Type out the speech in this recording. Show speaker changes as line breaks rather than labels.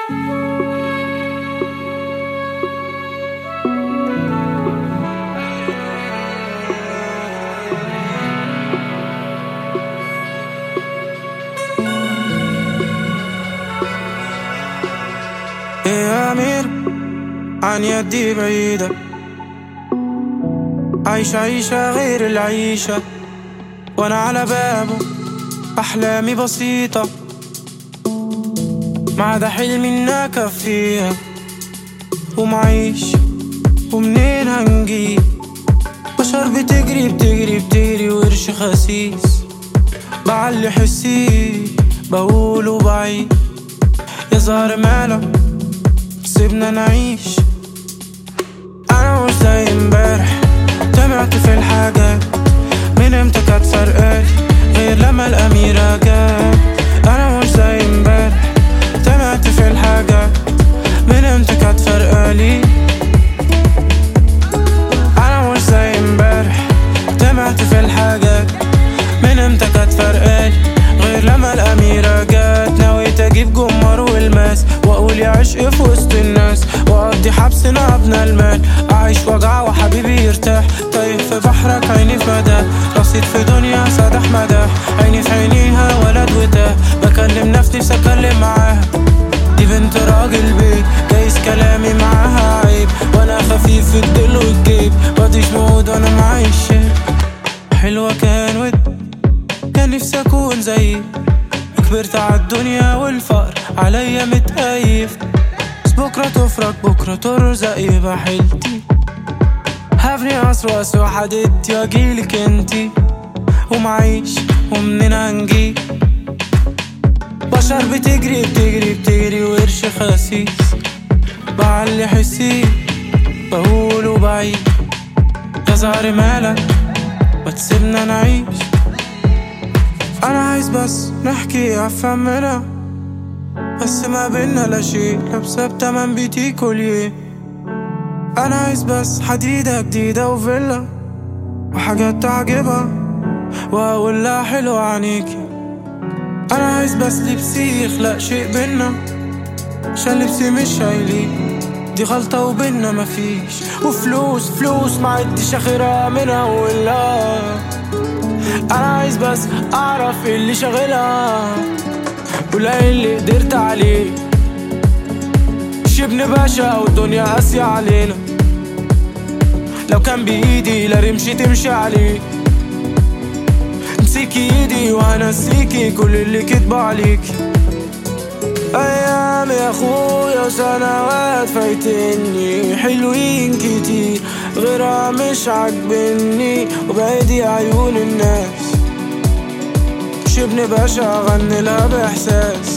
يا أمير عن يدي بعيدة عايشة عيشة غير العيشة وأنا على بابه أحلامي بسيطة ما عدا حلمي إن أكفيها ومعيش ومنين هنجيب بشر بتجري بتجري بتجري وقرش خسيس بعلي حسي بقول بعيد يا زهر مالك سيبنا نعيش انا مش زي امبارح تابعت في الحاجات من امتى كانت فرقالي غير لما الاميرة جت انا مش زي امبارح تابعت في الحاجات من امتى كانت فرقالي انا مش زي امبارح تابعت في الحاجات من امتى كانت فرقالي غير لما الاميرة جت نويت اجيب جمر والماس واقول يا عشق في وسط الناس واقضي حبسنا ابنى المال اعيش وجع وحبيبي يرتاح طيب في بحرك عيني في مدى رصيد في دنيا سدح مدى عيني في عينيها ولد وتاه بكلم نفسي نفسي اتكلم معاها دي بنت راجل بيت جايز كلامي معاها عيب وانا خفيف في الدل والجيب بديش موعود وانا معايا الشيب حلوة كان ود كان نفسي اكون زيك كبرت عالدنيا والفقر عليا متأيف بس بكرة تفرج بكرة ترزق يبقى حيلتي هبني عصر واسوى حددتي واجيلك انتي ومعيش ومنين هنجيب بشر بتجري بتجري بتجري وقرش خسيس بعلي حسي بقول بعيد يا زهر مالك ما تسيبنا نعيش انا عايز بس نحكي افهم منها بس ما بينا لا شيء لابسه بتمن بيتي كوليه انا عايز بس حديده جديده وفيلا وحاجات تعجبها واقول لها حلوه عنيكي انا عايز بس لبسي يخلق شيء بينا عشان لبسي مش شايلين دي غلطة وبينا مفيش وفلوس فلوس ما عدتش اخرها من اولها انا عايز بس اعرف إيه اللي شاغلها ولا إيه اللي قدرت عليه مش ابن باشا والدنيا قاسية علينا لو كان بايدي لا رمشي تمشي عليه امسكي ايدي وهنسيكي كل اللي كدبوا عليكي ايام يا اخويا وسنوات فايتني حلوين كتير غيرها مش عاجبني وبعيدي عيون الناس مش ابن باشا اغني لها باحساس